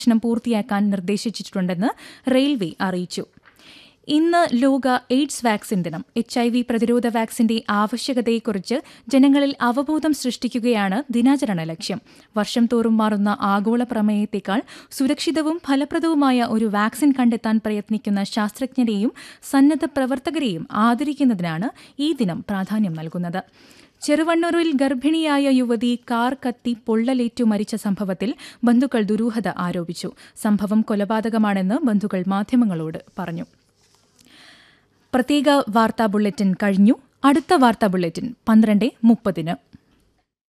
ണം പൂർത്തിയാക്കാൻ നിർദ്ദേശിച്ചിട്ടുണ്ടെന്ന് റെയിൽവേ അറിയിച്ചു ഇന്ന് ലോക എയ്ഡ്സ് വാക്സിൻ ദിനം എച്ച് ഐ വി പ്രതിരോധ വാക്സിന്റെ ആവശ്യകതയെക്കുറിച്ച് ജനങ്ങളിൽ അവബോധം സൃഷ്ടിക്കുകയാണ് ദിനാചരണ ലക്ഷ്യം വർഷം തോറും മാറുന്ന ആഗോള പ്രമേയത്തേക്കാൾ സുരക്ഷിതവും ഫലപ്രദവുമായ ഒരു വാക്സിൻ കണ്ടെത്താൻ പ്രയത്നിക്കുന്ന ശാസ്ത്രജ്ഞരെയും സന്നദ്ധ പ്രവർത്തകരെയും ആദരിക്കുന്നതിനാണ് ഈ ദിനം പ്രാധാന്യം നൽകുന്നത് ചെറുവണ്ണൂരിൽ ഗർഭിണിയായ യുവതി കാർ കത്തി പൊള്ളലേറ്റു മരിച്ച സംഭവത്തിൽ ബന്ധുക്കൾ ദുരൂഹത ആരോപിച്ചു സംഭവം കൊലപാതകമാണെന്ന് ബന്ധുക്കൾ മാധ്യമങ്ങളോട് പറഞ്ഞു പ്രത്യേക വാർത്താ ബുള്ളറ്റിൻ കഴിഞ്ഞു അടുത്ത വാർത്താ ബുള്ളറ്റിൻ പന്ത്രണ്ട് മുപ്പതിന്